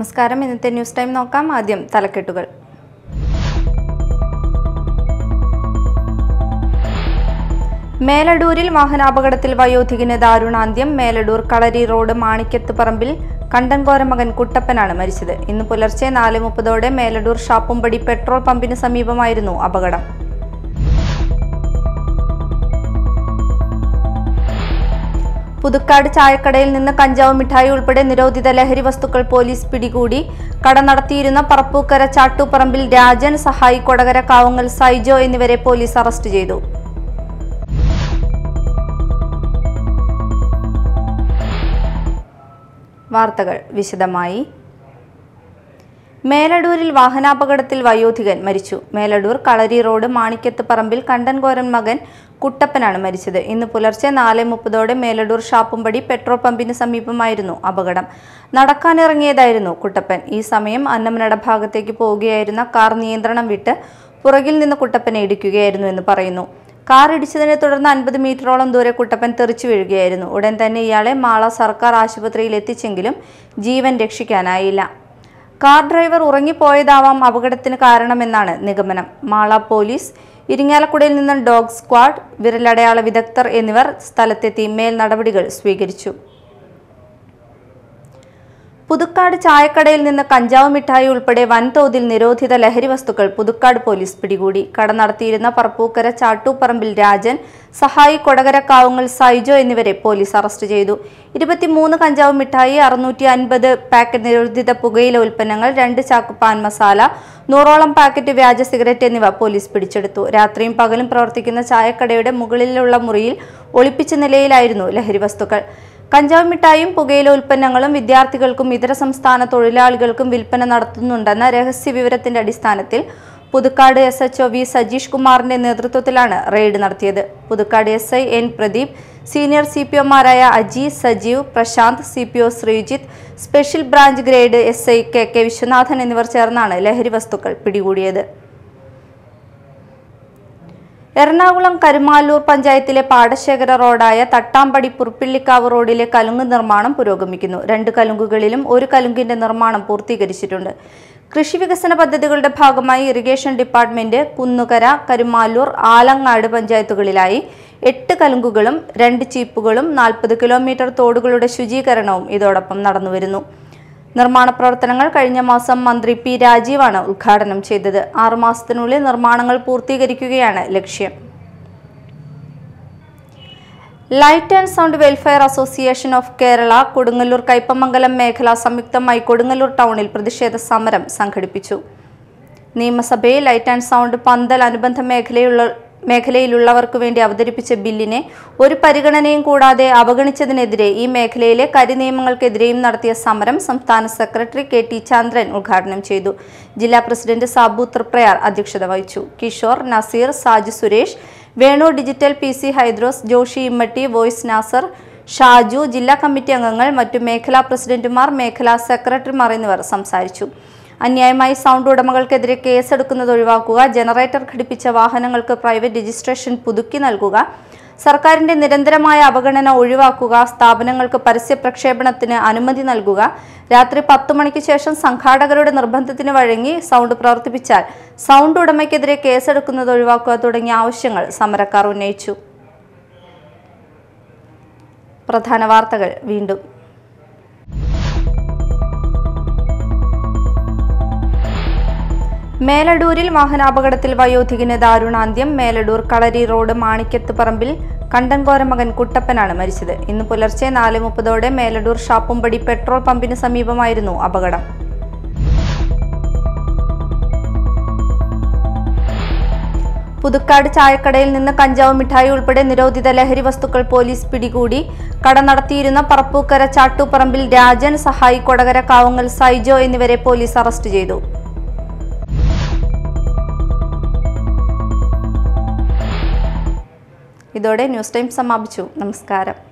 നമസ്കാരം ഇന്നത്തെ news time നോക്കാം ആദ്യം തലക്കെട്ടുകൾ മേലടൂരിൽ വാഹനാപകടത്തിൽ വയോധികന് ദാരുണാന്ത്യം മേലടൂർ കളരി റോഡ് മാണിക്യത്ത് പറമ്പിൽ കണ്ടൻകോര മകൻ കുട്ടപ്പനാണ് മരിച്ചത് ഇന്ന് പുലർച്ചെ നാല് മുപ്പതോടെ മേലടൂർ ഷാപ്പുംപടി പെട്രോൾ പമ്പിന് സമീപമായിരുന്നു അപകടം പുതുക്കാട് ചായക്കടയിൽ നിന്ന് കഞ്ചാവ് മിഠായി ഉൾപ്പെടെ നിരോധിത ലഹരി വസ്തുക്കൾ പോലീസ് പിടികൂടി കട നടത്തിയിരുന്ന പറപ്പൂക്കര ചാട്ടുപറമ്പിൽ രാജൻ സഹായി കൊടകര കാവുങ്ങൽ സൈജോ എന്നിവരെ പോലീസ് അറസ്റ്റ് ചെയ്തു വാർത്തകൾ വിശദമായി മേലടൂരിൽ വാഹനാപകടത്തിൽ വയോധികൻ മരിച്ചു മേലടൂർ കളരി റോഡ് മാണിക്യത്ത് പറമ്പിൽ കണ്ടൻകോരൻ മകൻ കുട്ടപ്പനാണ് മരിച്ചത് ഇന്ന് പുലർച്ചെ നാല് മുപ്പതോടെ മേലടൂർ ഷാപ്പുംപടി പെട്രോൾ പമ്പിന് സമീപമായിരുന്നു അപകടം നടക്കാനിറങ്ങിയതായിരുന്നു കുട്ടപ്പൻ ഈ സമയം അന്നമനട ഭാഗത്തേക്ക് പോവുകയായിരുന്ന കാർ നിയന്ത്രണം വിട്ട് പുറകിൽ നിന്ന് കുട്ടപ്പനെ ഇടിക്കുകയായിരുന്നു എന്ന് പറയുന്നു കാർ ഇടിച്ചതിനെ തുടർന്ന് അൻപത് മീറ്ററോളം ദൂരെ കുട്ടപ്പൻ തെറിച്ചു വീഴുകയായിരുന്നു ഉടൻ തന്നെ ഇയാളെ മാള സർക്കാർ ആശുപത്രിയിൽ എത്തിച്ചെങ്കിലും ജീവൻ രക്ഷിക്കാനായില്ല കാർ ഡ്രൈവർ ഉറങ്ങിപ്പോയതാവാം അപകടത്തിന് കാരണമെന്നാണ് നിഗമനം മാള പോലീസ് ഇരിങ്ങാലക്കുടയിൽ നിന്ന് ഡോഗ് സ്ക്വാഡ് വിരലടയാള വിദഗ്ധർ എന്നിവർ സ്ഥലത്തെത്തി മേൽ നടപടികൾ സ്വീകരിച്ചു പുതുക്കാട് ചായക്കടയിൽ നിന്ന് കഞ്ചാവ് മിഠായി ഉൾപ്പെടെ വൻതോതിൽ നിരോധിത ലഹരി വസ്തുക്കൾ പുതുക്കാട് പോലീസ് പിടികൂടി കട നടത്തിയിരുന്ന പറപ്പൂക്കര ചാട്ടൂപ്പറമ്പിൽ രാജൻ സഹായി കൊടകര കാവുങ്ങൽ സൈജോ എന്നിവരെ പോലീസ് അറസ്റ്റ് ചെയ്തു ഇരുപത്തിമൂന്ന് കഞ്ചാവ് മിഠായി അറുന്നൂറ്റി അൻപത് പാക്കറ്റ് നിരോധിത പുകയില ഉൽപ്പന്നങ്ങൾ രണ്ട് ചാക്ക് പാൻ മസാല നൂറോളം പാക്കറ്റ് വ്യാജ സിഗരറ്റ് എന്നിവ പോലീസ് പിടിച്ചെടുത്തു രാത്രിയും പകലും പ്രവർത്തിക്കുന്ന ചായക്കടയുടെ മുകളിലുള്ള മുറിയിൽ ഒളിപ്പിച്ച നിലയിലായിരുന്നു ലഹരി വസ്തുക്കൾ കഞ്ചാവ് മിഠായും പുകയില ഉൽപ്പന്നങ്ങളും വിദ്യാർത്ഥികൾക്കും ഇതര സംസ്ഥാന തൊഴിലാളികൾക്കും വിൽപ്പന നടത്തുന്നുണ്ടെന്ന രഹസ്യ വിവരത്തിന്റെ അടിസ്ഥാനത്തിൽ Puthukkad S H V Sajeesh കുമാറിന്റെ നേതൃത്വത്തിലാണ് റെയ്ഡ് നടത്തിയത് Puthukkad S I N Pradeep senior C P ഒമാരായ Aji Sajeev Prashanth C P O Sreejith special branch grade S I K K Viswanathan എന്നിവർ ചേർന്നാണ് ലഹരി വസ്തുക്കൾ പിടികൂടിയത് എറണാകുളം കരുമാലൂർ പഞ്ചായത്തിലെ പാടശേഖര റോഡായ തട്ടാമ്പടി പുറപ്പിള്ളിക്കാവ് റോഡിലെ കലുങ്ക് നിർമ്മാണം പുരോഗമിക്കുന്നു രണ്ട് കലുങ്കുകളിലും ഒരു കലുങ്കിന്റെ നിർമ്മാണം പൂർത്തീകരിച്ചിട്ടുണ്ട് കൃഷി വികസന പദ്ധതികളുടെ ഭാഗമായി ഇറിഗേഷൻ ഡിപ്പാർട്ട്മെന്റ് കുന്നുകര കരുമാലൂർ ആലങ്ങാട് പഞ്ചായത്തുകളിലായി എട്ട് കലുങ്കുകളും രണ്ട് ചീപ്പുകളും നാൽപ്പത് കിലോമീറ്റർ തോടുകളുടെ ശുചീകരണവും ഇതോടൊപ്പം നടന്നുവരുന്നു നിർമ്മാണ പ്രവർത്തനങ്ങൾ കഴിഞ്ഞ മാസം മന്ത്രി പി രാജീവാണ് ഉദ്ഘാടനം ചെയ്തത് ആറുമാസത്തിനുള്ളിൽ നിർമ്മാണങ്ങൾ പൂർത്തീകരിക്കുകയാണ് ലക്ഷ്യം light and sound welfare association of Kerala Kodungallur Kaipamangalam മേഖല സംയുക്തമായി കൊടുങ്ങല്ലൂർ ടൗണിൽ പ്രതിഷേധ സമരം സംഘടിപ്പിച്ചു നിയമസഭയിൽ ലൈറ്റ് ആൻഡ് സൗണ്ട് പന്തൽ അനുബന്ധ മേഖലയുള്ള മേഖലയിലുള്ളവർക്ക് വേണ്ടി അവതരിപ്പിച്ച ബില്ലിനെ ഒരു പരിഗണനയും കൂടാതെ അവഗണിച്ചതിനെതിരെ ഈ മേഖലയിലെ കരിനിയമങ്ങൾക്കെതിരെയും നടത്തിയ സമരം സംസ്ഥാന സെക്രട്ടറി കെ ടി ചന്ദ്രൻ ഉദ്ഘാടനം ചെയ്തു ജില്ലാ പ്രസിഡന്റ് സാബു തൃപ്രയാർ അധ്യക്ഷത വഹിച്ചു Kishore Naseer Saju Suresh Venu digital P C Hydros Joshi Immatty voice Nasar Shaju ജില്ലാ കമ്മിറ്റി അംഗങ്ങൾ മറ്റു മേഖലാ പ്രസിഡന്റുമാർ മേഖലാ സെക്രട്ടറിമാർ എന്നിവർ സംസാരിച്ചു അന്യായമായി സൗണ്ട് ഉടമകൾക്കെതിരെ കേസെടുക്കുന്നത് ഒഴിവാക്കുക ജനറേറ്റർ ഘടിപ്പിച്ച വാഹനങ്ങൾക്ക് പ്രൈവറ്റ് രജിസ്ട്രേഷൻ പുതുക്കി നൽകുക സർക്കാരിന്റെ നിരന്തരമായ അവഗണന ഒഴിവാക്കുക സ്ഥാപനങ്ങൾക്ക് പരസ്യ പ്രക്ഷേപണത്തിന് അനുമതി നൽകുക രാത്രി പത്തു മണിക്ക് ശേഷം സംഘാടകരുടെ നിർബന്ധത്തിന് വഴങ്ങി സൗണ്ട് പ്രവർത്തിപ്പിച്ചാൽ സൗണ്ട് ഉടമയ്ക്കെതിരെ കേസെടുക്കുന്നത് ഒഴിവാക്കുക തുടങ്ങിയ ആവശ്യങ്ങൾ സമരക്കാർ ഉന്നയിച്ചു പ്രധാന വാർത്തകൾ വീണ്ടും മേലടൂരിൽ വാഹനാപകടത്തിൽ വയോധികന് ദാരുണാന്ത്യം മേലടൂർ കളരി റോഡ് മാണിക്യത്ത് പറമ്പിൽ കണ്ടൻകോര മകൻ കുട്ടപ്പനാണ് മരിച്ചത് ഇന്ന് പുലർച്ചെ നാല് മുപ്പതോടെ മേലടൂർ ഷാപ്പുംപടി പെട്രോൾ പമ്പിന് സമീപമായിരുന്നു അപകടം പുതുക്കാട് ചായക്കടയിൽ നിന്ന് കഞ്ചാവ് മിഠായി ഉൾപ്പെടെ നിരോധിത ലഹരി വസ്തുക്കൾ പോലീസ് പിടികൂടി കട നടത്തിയിരുന്ന പറപ്പൂക്കര ചാട്ടുപറമ്പിൽ രാജൻ സഹായി കൊടകര കാവുങ്ങൽ സൈജോ എന്നിവരെ പോലീസ് അറസ്റ്റ് ചെയ്തു ഇതോടെ ന്യൂസ് ടൈം സമാപിച്ചു നമസ്കാരം